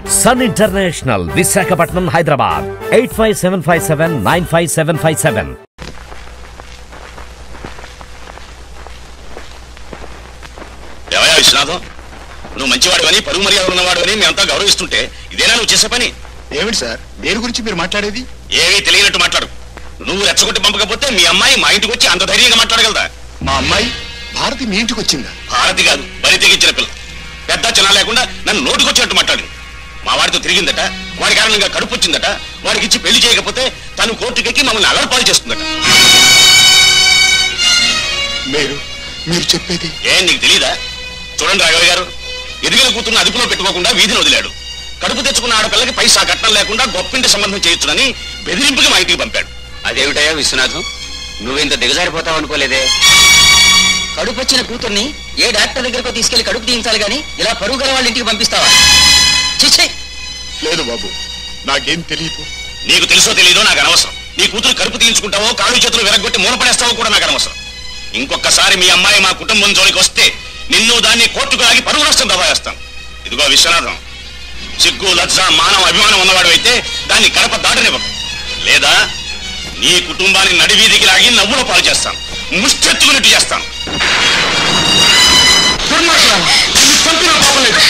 Sun International Visakhapatnam Hyderabad eight five seven five seven nine five seven five seven ఏవయ్యా విశ్వనాథం నువ్వు మంచివాడువని పరుగు మర్యాద ఉన్నవాడువని మేమంతా గౌరవిస్తుంటే ఇదేనా నువ్వు చేసే పని ఏమిటి సార్ దేని గురించి మీరు మాట్లాడేది ఏమీ తెలియనట్టు మాట్లాడు నువ్వు రెచ్చగొట్టి పంపకపోతే మీ అమ్మాయి మా ఇంటికి వచ్చి అంత ధైర్యంగా మాట్లాడగలదా మా అమ్మాయి భారతి మీ ఇంటికి వచ్చిందా భారతి కాదు బరి తెగించిన పిల్ల పెద్ద చిన్న లేకుండా నన్ను నోటుకొచ్చినట్టు మాట్లాడింది మా వాడితో తిరిగిందట వాడి కారణంగా కడుపు వచ్చిందట వాడికి ఇచ్చి పెళ్లి చేయకపోతే తను కోర్టుకెక్కి మమ్మల్ని అలర్పాలు చేస్తుందట మీరు మీరు చెప్పేది ఏం నీకు తెలీదా చూడండి రాఘవ గారు ఎదిగిన కూతురుని అదుపులో పెట్టుకోకుండా వీధిని వదిలాడు కడుపు తెచ్చుకున్న ఆడపిల్లకి పైసా కట్నం లేకుండా గొప్పింటి సంబంధం చేయొచ్చునని బెదిరింపుకి మా ఇంటికి పంపాడు అదేమిటయ్యా విశ్వనాథం నువ్వింత దిగజారిపోతావు అనుకోలేదే కడుపు వచ్చిన కూతుర్ని ఏ డాక్టర్ దగ్గరకు తీసుకెళ్లి కడుపు తీయించాలి గాని ఇలా పరుగు గల వాళ్ళ ఇంటికి పంపిస్తావా చిచ్చే లేదు బాబు నాకేం తెలియదు నీకు తెలుసో తెలీదో నాకు అనవసరం నీ కూతురు కడుపు తీయించుకుంటావో కాళ్ళు చేతులు విరగొట్టి మూలపడేస్తావో కూడా నాకు అనవసరం ఇంకొకసారి మీ అమ్మాయి మా కుటుంబం జోలికి వస్తే నిన్ను దాన్ని కోర్టుకు లాగి పరుగు నష్టం దబాయిస్తాం ఇదిగో విశ్వనాథం సిగ్గు లజ్జ మానవ అభిమానం ఉన్నవాడు అయితే దాన్ని గడప దాటనివ్వకు లేదా నీ కుటుంబాన్ని నడివీధికి లాగి నవ్వుల పాలు చేస్తాను ముష్టెత్తుకున్నట్టు చేస్తాను దుర్మార్గులారా, నిన్ను చంపినా పాపం లేదు.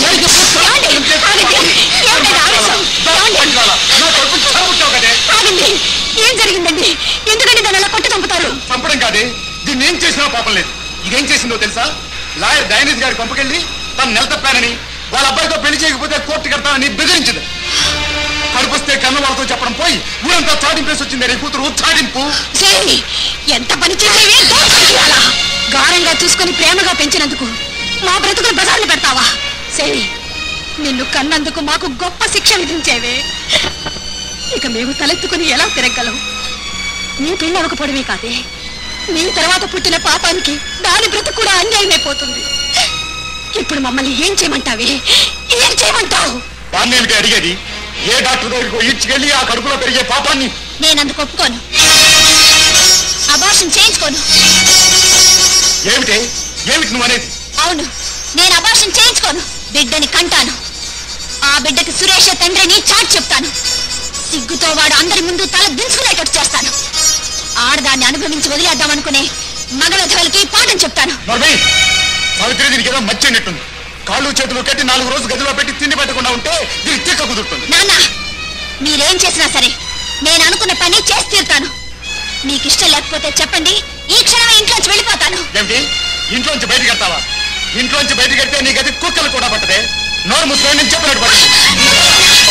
ఆగండి ఏం జరిగిందండి ఎందుకంటే దాన్ని అలా కొట్టి చంపుతారు చంపడం కాదే దీన్ని ఏం చేసినా పాపం లేదు ఇదేం చేసిందో తెలుసా లాయర్ డైనీస్ గారి పంపకెళ్ళి తను నెల తప్పానని వాళ్ళ అబ్బాయితో పెళ్లి చేయకపోతే కోర్టు కడతానని బెదిరించింది కడుపుస్తే కన్న వాళ్ళతో చెప్పడం పోయి ఊరంతా చాటింపేసి వచ్చింది నీ కూతురు చాటింపు చేయి ఎంత పని చేసేవే దోచుకుంటున్నావా? గారంగా చూసుకొని ప్రేమగా పెంచినందుకు మా బ్రతుకులు బజార్లు పెడతావా సేవి నిన్ను కన్నందుకు మాకు గొప్ప శిక్ష విధించేవే ఇక మేము తలెత్తుకుని ఎలా తిరగలం నీ పెళ్ళి అవ్వకపోవడమే కాదే నీ తర్వాత పుట్టిన పాపానికి దాని బ్రతుకు కూడా అన్యాయమైపోతుంది ఇప్పుడు మమ్మల్ని ఏం చేయమంటావే ఏం చేయమంటావు దాన్ని ఏమిటి అడిగేది ఏ డాక్టర్ దగ్గరికి ఈడ్చుకెళ్ళి ఆ కడుపులో పెరిగే పాపాన్ని నేను అందుకు ఒప్పుకోను అబార్షన్ చేయించుకోను ఏమిటి ఏమిటి నువ్వు అనేది అవును నేను అబార్షన్ చేయించుకోను బిడ్డని కంటాను ఆ బిడ్డకి సురేష తండ్రిని చాటి చెప్తాను సిగ్గుతో వాడు అందరి ముందు తల దించుకునేటట్టు చేస్తాను ఆడదాన్ని అనుభవించి వదిలేద్దామనుకునే మగ విధవలకి పాఠం చెప్తాను నర్మీ సావిత్రి దీనికి ఏదో మర్చినట్టుంది కాళ్ళు చేతులు కట్టి నాలుగు రోజులు గదిలో పెట్టి తిండి పెట్టకుండా ఉంటే దీనికి తిక్క కుదురుతుంది నాన్న మీరేం చేసినా సరే నేను అనుకున్న పని చేసి తీరుతాను మీకు ఇష్టం లేకపోతే చెప్పండి ఈ క్షణమే ఇంట్లోంచి వెళ్ళిపోతాను ఏమిటి ఇంట్లోంచి బయటకు వెళ్తావా ఇంట్లోంచి బయటకు వెళ్తే నీ గది కుక్కలు కూడా పట్టదే నోరు మూసుకొని నేను చెప్పినట్టు పట్టు.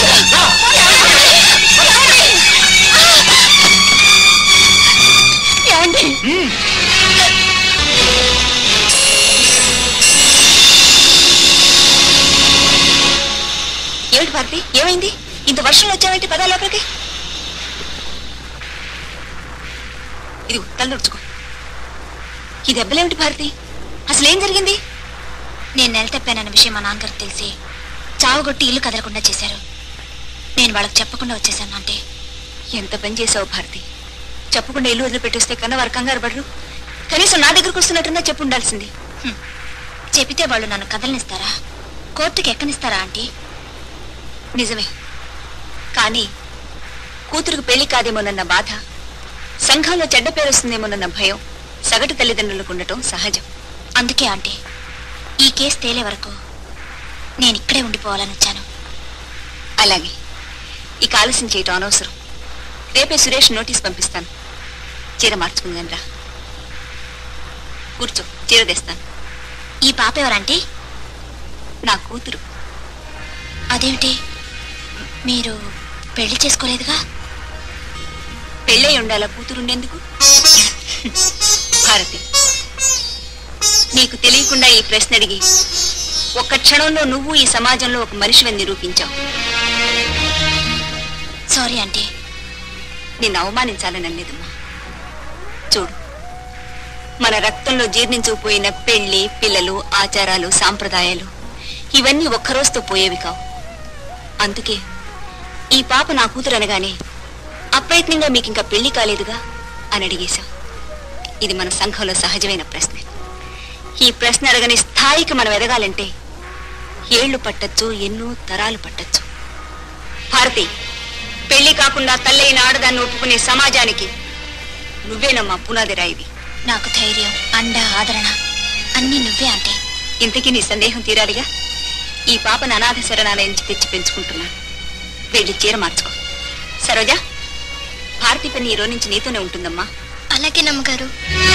ఏమండి ఏమిటి భారతి ఏమైంది ఇంత వర్షంలో వచ్చావేంటి పదా లోపలికి ఇది తల్లుడుచుకో ఈ దెబ్బలేమిటి భారతి అసలు ఏం జరిగింది నేను నెల తప్పానన్న విషయం మా నాన్నగారికి తెలిసి చావుగొట్టి ఇల్లు కదలకుండా చేశారు నేను వాళ్ళకి చెప్పకుండా వచ్చేసాను అంటే ఎంత పని చేసావు భారతి చెప్పకుండా ఇల్లు వదిలిపెట్టేస్తే కన్నా వారు కంగారు పడరు కనీసం నా దగ్గరకు వస్తున్నట్టున్నా చెప్పు ఉండాల్సింది హ్మ్. చెబితే వాళ్ళు నన్ను కదలనిస్తారా కోర్టుకి ఎక్కనిస్తారా ఆంటీ నిజమే కానీ కూతురుకు పెళ్లి కాదేమోనన్న బాధ సంఘంలో చెడ్డ పేరు వస్తుందేమోనన్న భయం సగటు తల్లిదండ్రులకు ఉండటం సహజం అందుకే ఆంటీ ఈ కేసు తేలే వరకు నేను ఇక్కడే ఉండిపోవాలని వచ్చాను అలాగే ఇక ఆలస్యం చేయటం అనవసరం రేపే సురేష్ నోటీస్ పంపిస్తాను చీర మార్చుకుందాం రా కూర్చో చీర తెస్తాను ఈ పాప ఎవరంటే నా కూతురు అదేమిటి మీరు పెళ్లి చేసుకోలేదుగా పెళ్ళై ఉండాలా కూతురు ఉండేందుకు భారతి నీకు తెలియకుండా ఈ ప్రశ్న అడిగి ఒక్క క్షణంలో నువ్వు ఈ సమాజంలో ఒక మనిషివని నిరూపించావు సారీ అంటే నిన్ను అవమానించాలని అనలేదమ్మా చూడు మన రక్తంలో జీర్ణించుకుపోయిన పెళ్లి పిల్లలు ఆచారాలు సాంప్రదాయాలు ఇవన్నీ ఒక్కరోజుతో పోయేవి కావు అందుకే ఈ పాప నా కూతురు అనగానే అప్రయత్నంగా మీకు ఇంకా పెళ్లి కాలేదుగా అని అడిగేశాం ఇది మన సంఘంలో సహజమైన ప్రశ్న ఈ ప్రశ్న అడగని స్థాయికి మనం ఎదగాలంటే ఏళ్లు పట్టచ్చు ఎన్నో తరాలు పట్టచ్చు భారతి పెళ్లి కాకుండా తల్లైన ఆడదాన్ని ఒప్పుకునే సమాజానికి నువ్వేనమ్మా పునాది రాయివి నాకు ధైర్యం అండ ఆదరణ అన్ని నువ్వే అంటే ఇంతకీ నీ సందేహం తీరాలిగా ఈ పాపను అనాథ శరణాలయం నుంచి తెచ్చి పెంచుకుంటున్నాను వెళ్ళి చీర మార్చుకో సరోజా భారతి పని ఈ రోజు నుంచి నీతోనే ఉంటుందమ్మా అలాగే నమ్మగారు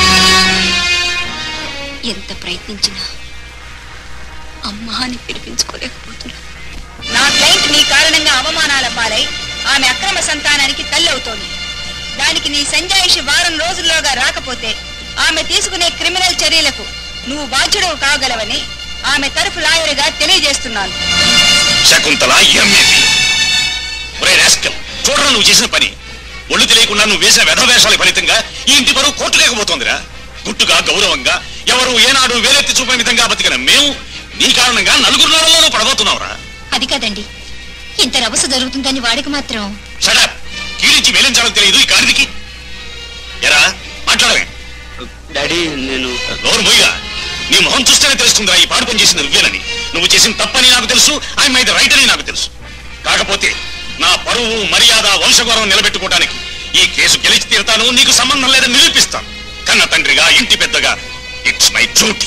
ఎంత ప్రయత్నించినా అమ్మా అని పిలిపించుకోలేకపోతున్నా నా క్లయింట్ నీ కారణంగా అవమానాల పాలై ఆమె అక్రమ సంతానానికి తల్లి అవుతోంది దానికి నీ సంజాయిషి వారం రోజుల్లోగా రాకపోతే ఆమె తీసుకునే క్రిమినల్ చర్యలకు నువ్వు బాధ్యుడవు కాగలవని ఆమె తరఫు లాయరుగా తెలియజేస్తున్నాను శకుంతల ఎమ్మేది ఒరే రాస్కల్ చూడరా నువ్వు చేసిన పని ఒళ్ళు తెలియకుండా నువ్వు వేసిన వ్యధవేషాల ఫలితంగా ఈ ఇంటి పరువు కోర్టు లేకపోతోందిరా గుట్టుగా గౌరవంగా ఎవరు ఏనాడు వేలెత్తి చూపే విధంగా బతికిన మేము నీ కారణంగా నలుగురు నెలల్లోనూ పడబోతున్నావురా అది కాదండి ఇంత రభస జరుగుతుందని వాడికి మాత్రం షడప్ కీడించి వేలించాలని తెలియదు ఈ గాడిదికి ఎరా మాట్లాడవే డాడీ నేను నోరు మొయ్యగా నీ మొహం చూస్తేనే తెలుస్తుందిరా ఈ పాడు పని చేసింది నువ్వేనని నువ్వు చేసిన తప్పని నాకు తెలుసు ఆయన మీద రైట్ అని నాకు తెలుసు కాకపోతే నా పరువు మర్యాద వంశగౌరవం నిలబెట్టుకోవడానికి ఈ కేసు గెలిచి తీరుతాను నీకు సంబంధం లేదని నిరూపిస్తాను కన్న తండ్రిగా ఇంటి పెద్దగా ఇట్స్ మై డ్యూటీ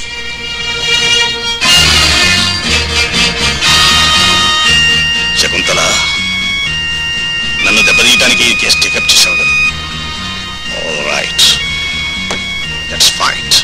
శకుంతల నన్ను దెబ్బతీయడానికి ఈ కేసు టేకప్ చేశావు కదా ఆల్ రైట్ లెట్స్ ఫైట్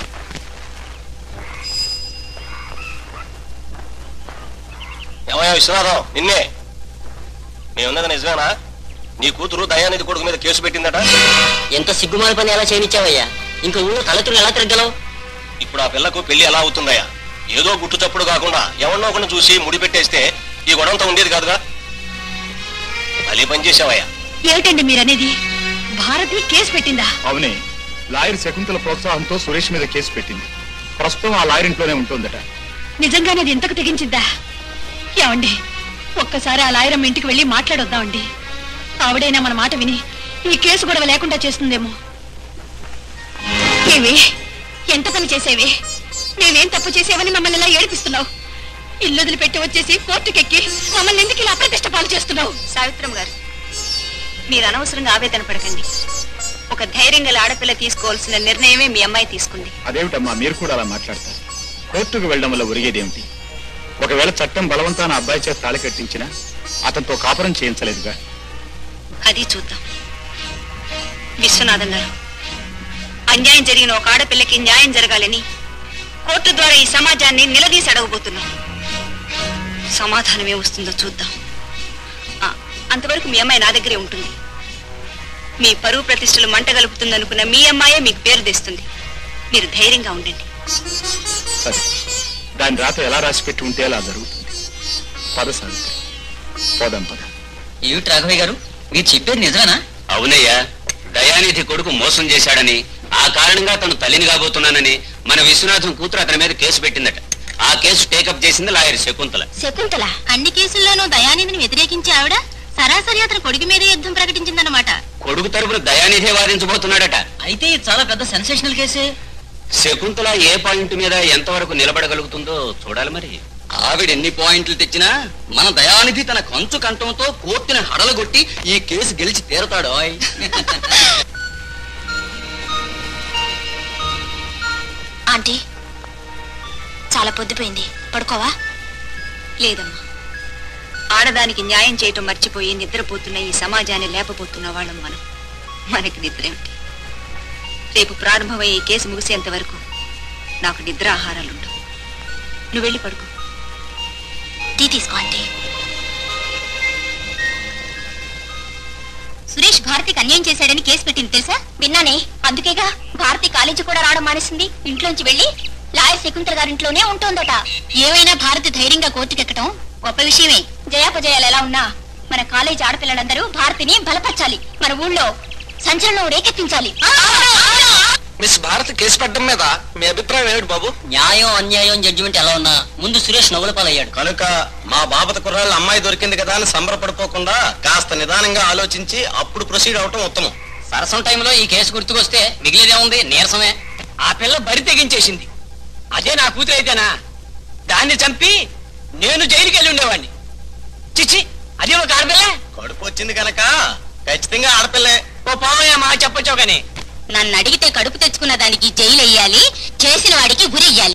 ఏమయ్యా విశ్వనాథం నిన్నే మేమున్నది నిజమేనా నీ కూతురు దయానిధి కొడుకు మీద కేసు పెట్టిందట ఎంత సిగ్గుమాల పని ఎలా చేయనిచ్చావయ్యా ఇంకా ఊళ్ళో తలెత్తుని ఎలా తిరగలవు ఇప్పుడు ఆ పిల్లకు పెళ్లి ఎలా అవుతుందయ్యా ఏదో గుట్టు చప్పుడు కాకుండా ఎవరినో ఒకరిని చూసి ముడి పెట్టేస్తే ఈ గొడవంతా ఉండేది కాదుగా భలే పని చేసావయ్యా ఏమిటండి మీరనేది భారతి కేసు పెట్టిందా అవునే లాయర్ శకుంతల ప్రోత్సాహంతో సురేష్ మీద కేసు పెట్టింది ప్రస్తుతం ఆ లాయర్ ఇంట్లోనే ఉంటుందట నిజంగానే అది ఎంతకు తెగించిద్దా ఏమండి ఒక్కసారి ఆ లాయరమ్మ ఇంటికి వెళ్ళి మాట్లాడొద్దామండి ఆవిడైనా మన మాట విని ఈ కేసు గొడవ లేకుండా చేస్తుందేమో ఏవి ఎంత పని చేసేవి నేనేం తప్పు చేసేవని మమ్మల్ని ఇలా ఏడిపిస్తున్నావు ఇల్లు వదిలిపెట్టి వచ్చేసి కోర్టుకెక్కి మమ్మల్ని ఎందుకు ఇలా అప్రతిష్ట పాలు చేస్తున్నావు సావిత్రం గారు మీరు అనవసరంగా ఆవేదన పడకండి ఒక ధైర్యం గల ఆడపిల్ల తీసుకోవాల్సిన నిర్ణయమే మీ అమ్మాయి తీసుకుంది అదేమిటమ్మా మీరు కూడా అలా మాట్లాడతారు కోర్టుకు వెళ్ళడం వల్ల ఒరిగేదేమిటి ఒకవేళ చట్టం బలవంతాన అబ్బాయి చేత తాళి కట్టించినా అతనితో కాపురం చేయించలేదుగా అది చూద్దాం విశ్వనాథం గారు అన్యాయం జరిగిన ఒక ఆడపిల్లకి న్యాయం జరగాలని కోర్టు ద్వారా ఈ సమాజాన్ని నిలదీసి అడగబోతున్నాం సమాధానం ఏమొస్తుందో చూద్దాం ఆ, అంతవరకు మీ అమ్మాయి నా దగ్గరే ఉంటుంది మీ పరువు ప్రతిష్టలు మంట కలుపుతుందనుకున్న మీ అమ్మాయే మీకు పేరు తెస్తుంది మీరు ధైర్యంగా ఉండండి సరే దాని రాత ఎలా రాసి పెట్టి ఉంటే అలా జరుగుతుంది పద సావిత్రి పోదాం పద ఏమిటి రాఘవయ్య గారు మీరు చెప్పేది నిజమేనా అవునయ్యా దయానిధి కొడుకు మోసం చేశాడని ఆ కారణంగా తను తల్లిని కాబోతున్నానని మన విశ్వనాథం కూతురు అతని మీద కేసు పెట్టిందట ఆ కేసు టేకప్ చేసింది లాయర్ శకుంతల శకుంతల అన్ని కేసుల్లోనూ దయానిధిని వ్యతిరేకించి ఆవిడ సరాసరి అతని కొడుకు మీద యుద్ధం ప్రకటించిందన్నమాట కొడుకు తరపున దయానిధే వాదించబోతున్నాడట అయితే ఇది చాలా పెద్ద సెన్సేషనల్ కేసే శకుంతల ఏ పాయింట్ మీద ఎంతవరకు నిలబడగలుగుతుందో చూడాలి మరి ఆవిడ ఎన్ని పాయింట్లు తెచ్చినా మన దయానిధి తన కంచు కంఠంతో కోర్టుని హడలగొట్టి ఈ కేసు గెలిచి తీరతాడో ఆంటీ చాలా పొద్దుపోయింది పడుకోవా లేదమ్మా ఆడదానికి న్యాయం చేయటం మర్చిపోయి నిద్రపోతున్న ఈ సమాజాన్ని లేపబోతున్న వాళ్ళం మనం మనకి నిద్ర ఏమిటి రేపు ప్రారంభమయ్యే ఈ కేసు ముగిసేంత వరకు నాకు నిద్ర ఆహారాలు ఉండవు నువ్వు వెళ్ళి పడుకో టీ తీసుకో ఆంటీ సురేష్ భారతికి అన్యాయం చేశాడని కేసు పెట్టింది తెలుసా విన్నానే అందుకేగా భారతి కాలేజీ కూడా రావడం మానేసింది ఇంట్లోంచి వెళ్ళి లాయర్ శకుంతల గారింట్లోనే ఉంటోందట ఏమైనా భారతి ధైర్యంగా కోర్టుకెక్కటం గొప్ప విషయమే జయాపజయాలు ఎలా ఉన్నా మన కాలేజీ ఆడపిల్లలందరూ భారతిని బలపరచాలి మన ఊళ్ళో సంచలనం రేకెత్తించాలి మిస్ భారత్ కేసు పెట్టడం మీద మీ అభిప్రాయం ఏమిటి బాబు న్యాయం అన్యాయం జడ్జిమెంట్ ఎలా ఉన్నా ముందు సురేష్ నవ్వుల పాలయ్యాడు కనుక మా బాబత కుర్రాళ్ళ అమ్మాయి దొరికింది కదా అని సంబరపడిపోకుండా కాస్త నిదానంగా ఆలోచించి అప్పుడు ప్రొసీడ్ అవటం ఉత్తమం సరసం టైంలో ఈ కేసు గుర్తుకొస్తే మిగిలేదేముంది నీరసమే ఆ పిల్ల బరి తెగించేసింది అదే నా కూతురు అయితేనా దాన్ని చంపి నేను జైలుకి వెళ్ళి ఉండేవాడిని చిచ్చి అది ఒక ఆడపిల్ల కడుపు వచ్చింది కనుక ఖచ్చితంగా ఆడపిల్లే ఓ పామయ్య మా చెప్పొచ్చావు కానీ నన్ను అడిగితే కడుపు తెచ్చుకున్న దానికి జైలు వేయాలి చేసిన వాడికి గురెయ్యాలి